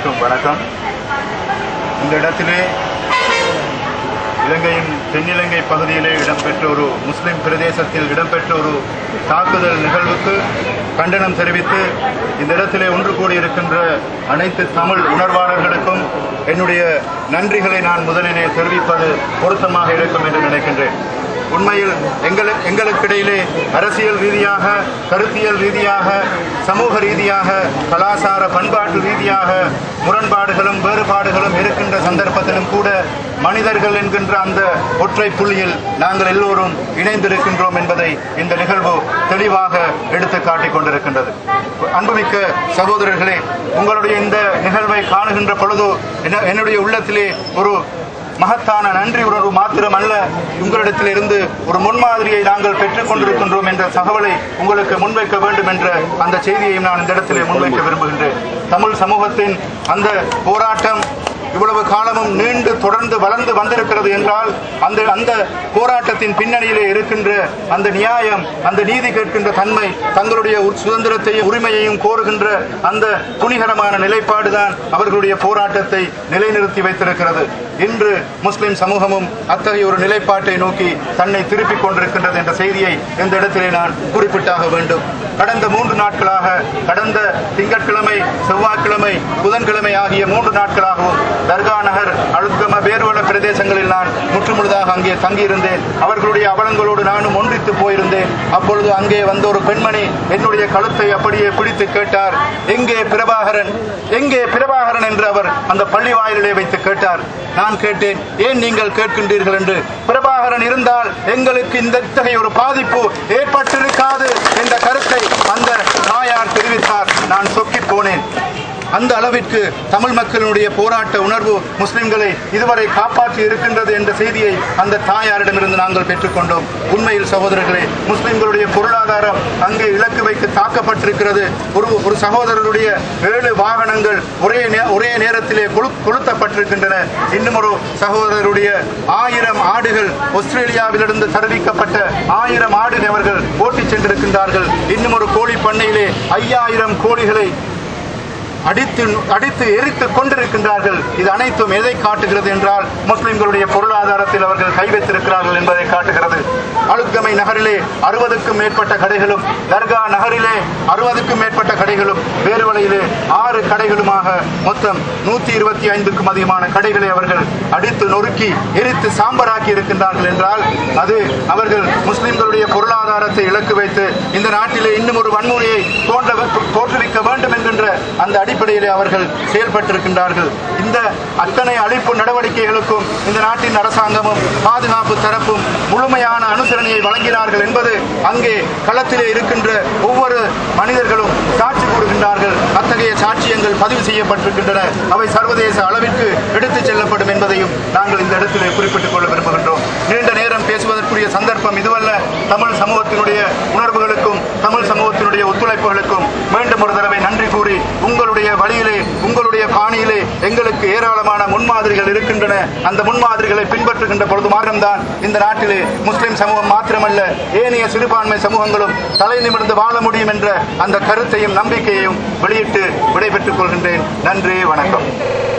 அனைவருக்கும் வணக்கம் இந்த இடத்திலே இலங்கையின் தென்னிலங்கை பகுதியிலே இடம்பெற்ற ஒரு முஸ்லிம் பிரதேசத்தில் இடம்பெற்ற ஒரு தாக்குதல் நிகழ்வுக்கு கண்டனம் தெரிவித்து இந்த இடத்திலே ஒன்று கூடியிருக்கின்ற அனைத்து தமிழ் உணர்வாளர்களுக்கும் என்னுடைய நன்றிகளை நான் முதலிலே தெரிவிப்பது பொருத்தமாக இருக்கும் என்று நினைக்கின்றேன் உண்மையில் எங்களு எங்களுக்கிடையிலே அரசியல் ரீதியாக கருத்தியல் ரீதியாக சமூக ரீதியாக கலாச்சார பண்பாட்டு ரீதியாக முரண்பாடுகளும் வேறுபாடுகளும் இருக்கின்ற சந்தர்ப்பத்திலும் கூட மனிதர்கள் என்கின்ற அந்த ஒற்றை புள்ளியில் நாங்கள் எல்லோரும் இணைந்திருக்கின்றோம் என்பதை இந்த நிகழ்வு தெளிவாக எடுத்து காட்டிக் கொண்டிருக்கின்றது அன்புமிக்க சகோதரர்களே உங்களுடைய இந்த நிகழ்வை காணுகின்ற பொழுது என்ன- என்னுடைய உள்ளத்திலே ஒரு மகத்தான நன்றி உணர்வு மாத்திரமல்ல உங்களிடத்திலிருந்து ஒரு முன்மாதிரியை நாங்கள் பெற்றுக் கொண்டிருக்கின்றோம் என்ற தகவலை உங்களுக்கு முன்வைக்க வேண்டும் என்ற அந்த செய்தியையும் நான் இந்த இடத்திலே முன்வைக்க விரும்புகின்றேன் தமிழ் சமூகத்தின் அந்த போராட்டம் இவ்வளவு காலமும் நீண்டு தொடர்ந்து வளர்ந்து வந்திருக்கிறது என்றால் அந்த அந்த போராட்டத்தின் பின்னணியிலே இருக்கின்ற அந்த நியாயம் அந்த நீதி கேட்கின்ற தன்மை தங்களுடைய உ- சுதந்திரத்தையும் உரிமையையும் கோருகின்ற அந்த துணிகரமான நிலைப்பாடுதான் அவர்களுடைய போராட்டத்தை நிலைநிறுத்தி வைத்திருக்கிறது இன்று முஸ்லிம் சமூகமும் அத்தகைய ஒரு நிலைப்பாட்டை நோக்கி தன்னை திருப்பிக் கொண்டிருக்கின்றது என்ற செய்தியை இந்த இடத்திலே நான் குறிப்பிட்டாக வேண்டும் கடந்த மூன்று நாட்களாக கடந்த திங்கட்கிழமை செவ்வாய்க்கிழமை புதன்கிழமை ஆகிய மூன்று நாட்களாகவும் தர்கா நகர் அழுத்கம வேறுவல பிரதேசங்களில் நான் முற்றுமுழுதாக அங்கே தங்கியிருந்தேன் அவர்களுடைய அவலங்களோடு நானும் ஒன்றித்து போயிருந்தேன் அப்பொழுது அங்கே வந்த ஒரு பெண்மணி என்னுடைய கழுத்தை அப்படியே பிடித்து கேட்டார் எங்கே பிரபாகரன் எங்கே பிரபாகரன் என்று அவர் அந்த பள்ளி வாயிலே வைத்து கேட்டார் நான் கேட்டேன் ஏன் நீங்கள் கேட்கின்றீர்கள் என்று பிரபாகரன் இருந்தால் எங்களுக்கு இந்த இத்தகைய ஒரு பாதிப்பு ஏற்பட்டிருக்காது என்ற கருத்தை அந்த தாயார் தெரிவித்தார் நான் சொக்கி போனேன் அந்த அளவிற்கு தமிழ் மக்களினுடைய போராட்ட உணர்வு முஸ்லிம்களை இதுவரை காப்பாற்றி இருக்கின்றது என்ற செய்தியை அந்த தாயாரிடமிருந்து நாங்கள் பெற்றுக்கொண்டோம் உண்மையில் சகோதரர்களே முஸ்லிம்களுடைய பொருளாதாரம் அங்கே இலக்கு வைத்து தாக்கப்பட்டிருக்கிறது ஒரு ஒரு சகோதரருடைய ஏழு வாகனங்கள் ஒரே நே- ஒரே நேரத்திலே கொளு கொளுத்தப்பட்டிருக்கின்றன இன்னும் ஒரு சகோதரருடைய ஆயிரம் ஆடுகள் ஆஸ்திரேலியாவிலிருந்து தருவிக்கப்பட்ட ஆயிரம் ஆடுகள் அவர்கள் ஓட்டிச் சென்றிருக்கின்றார்கள் இன்னும் ஒரு கோழி பண்ணையிலே ஐயாயிரம் கோழிகளை அடித்து அடித்து எரித்து கொண்டிருக்கின்றார்கள் இது அனைத்தும் எதை காட்டுகிறது என்றால் முஸ்லிம்களுடைய பொருளாதாரத்தில் அவர்கள் கை வைத்திருக்கிறார்கள் என்பதை காட்டுகிறது அழுக்கமை நகரிலே அறுபதுக்கும் மேற்பட்ட கடைகளும் தர்கா நகரிலே அறுபதுக்கும் மேற்பட்ட கடைகளும் வேறுவலையிலே ஆறு கடைகளுமாக மொத்தம் நூத்தி இருபத்தி ஐந்துக்கும் அதிகமான கடைகளை அவர்கள் அடித்து நொறுக்கி எரித்து சாம்பராக்கி இருக்கின்றார்கள் என்றால் அது அவர்கள் முஸ்லிம்களுடைய பொருளாதாரத்தை இலக்கு வைத்து இந்த நாட்டிலே இன்னும் ஒரு வன்முறையை தோன்ற தோற்றுவிக்க வேண்டும் என்கின்ற அந்த அடிப்படையிலே அவர்கள் செயல்பட்டிருக்கின்றார்கள் இந்த அத்தனை அழிப்பு நடவடிக்கைகளுக்கும் இந்த நாட்டின் அரசாங்கமும் பாதுகாப்பு தரப்பும் முழுமையான அனுசரணையை வழங்கினார்கள் என்பது அங்கே களத்திலே இருக்கின்ற ஒவ்வொரு மனிதர்களும் சாட்சி கூறுகின்றார்கள் அத்தகைய சாட்சியங்கள் பதிவு செய்யப்பட்டிருக்கின்றன அவை சர்வதேச அளவிற்கு எடுத்துச் செல்லப்படும் என்பதையும் நாங்கள் இந்த இடத்திலே குறிப்பிட்டுக் கொள்ள விரும்புகின்றோம் நீண்ட நேரம் பேசுவதற்குரிய சந்தர்ப்பம் இதுவல்ல தமிழ் சமூகத்தினுடைய உணர்வுகளுக்கும் தமிழ் சமூகத்தினுடைய ஒத்துழைப்புகளுக்கும் மீண்டும் ஒரு தடவை நன்றி கூறி உங்களுடைய வழியிலே உங்களுடைய பாணியிலே எங்களுக்கு ஏராளமான முன்மாதிரிகள் இருக்கின்றன அந்த முன்மாதிரிகளை பின்பற்றுகின்ற பொழுது மாத்திரம்தான் இந்த நாட்டிலே முஸ்லிம் சமூகம் மாத்திரமல்ல ஏனைய சிறுபான்மை சமூகங்களும் தலை நிமிர்ந்து வாழ முடியும் என்ற அந்த கருத்தையும் நம்பிக்கையையும் வெளியிட்டு விடைபெற்றுக் கொள்கின்றேன் நன்றி வணக்கம்